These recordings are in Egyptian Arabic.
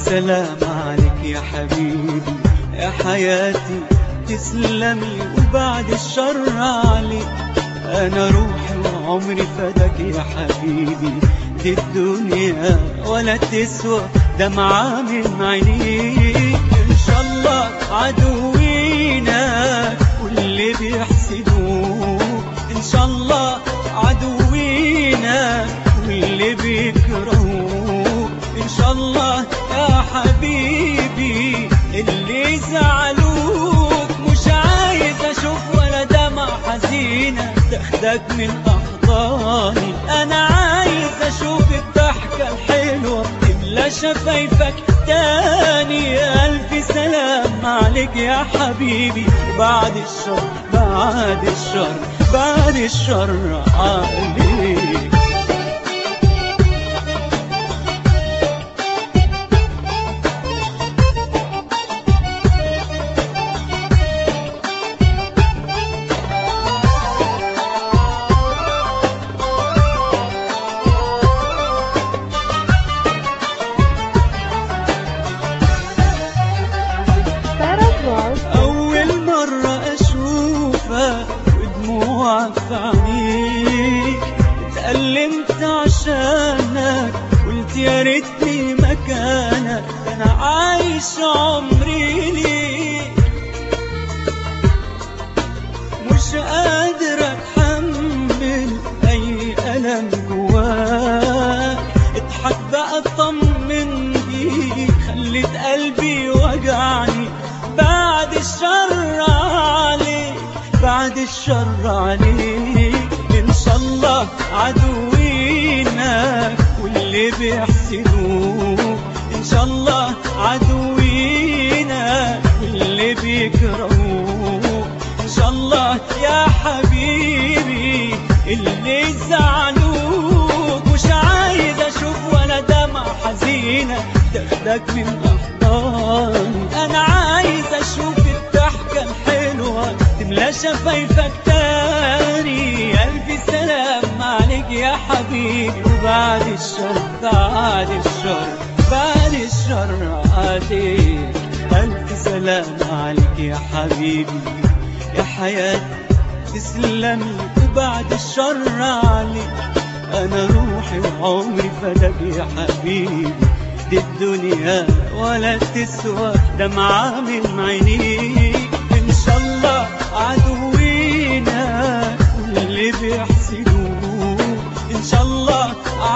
سلام عليك يا حبيبي يا حياتي تسلمي وبعد الشر عليك انا روحي وعمري فداك يا حبيبي دي الدنيا ولا تسوى دمعة من عينيك ان شاء الله عدوينا واللي بيحسدوك ان شاء الله عدوينا واللي بيكرهوك ان شاء الله يا حبيبي اللي زعلوك مش عايز اشوف ولا دمع حزينة تاخدك من احضاني انا عايز اشوف الضحكة الحلوة تملى شفايفك تاني الف سلام عليك يا حبيبي بعد الشر بعد الشر بعد الشر عليك Paraguay. أول مرة أشوفك ودموعك في عينيك اتألمت عشانك قلت يا ريتني مكانك أنا عايش عمري ليك مش قادر أتحمل أي ألم جواك اضحك بقى اطمن بيك خليت قلبي وجعني بعد الشر عليك بعد الشر عليك ان شاء الله عدوينا واللي بيحسدوك ان شاء الله عدوينا واللي بيكرهوك ان شاء الله يا حبيبي اللي زعلوك مش عايز اشوف ولا دمع حزينة تاخدك من احضاني انا عايز اشوف الضحكة الحلوة تملى شفايفك تاني الف سلام عليك يا حبيبي وبعد الشر بعد الشر بعد الشر عليك الف سلام عليك يا حبيبي يا حياتي تسلمي وبعد الشر عليك انا روحي وعمري فداك يا حبيبي دي الدنيا ولا تسوى دمعة من عينيك ان شاء الله عدوينا واللي بيحسدوك ان شاء الله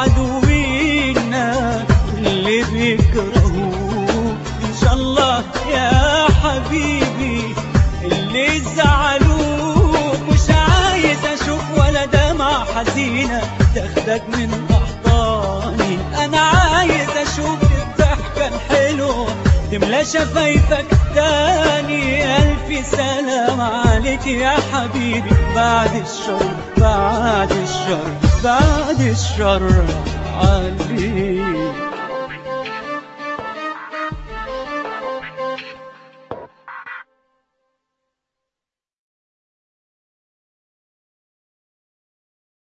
عدوينا واللي بيكرهوك ان شاء الله يا حبيبي اللي زعلوك مش عايز اشوف ولا دمع حزينة تاخدك من احضاني انا عايز اشوف الضحكة الحلوة تملى شفايفك تاني الف سلام عليك يا حبيبي بعد الشر بعد الشر بعد الشر عليك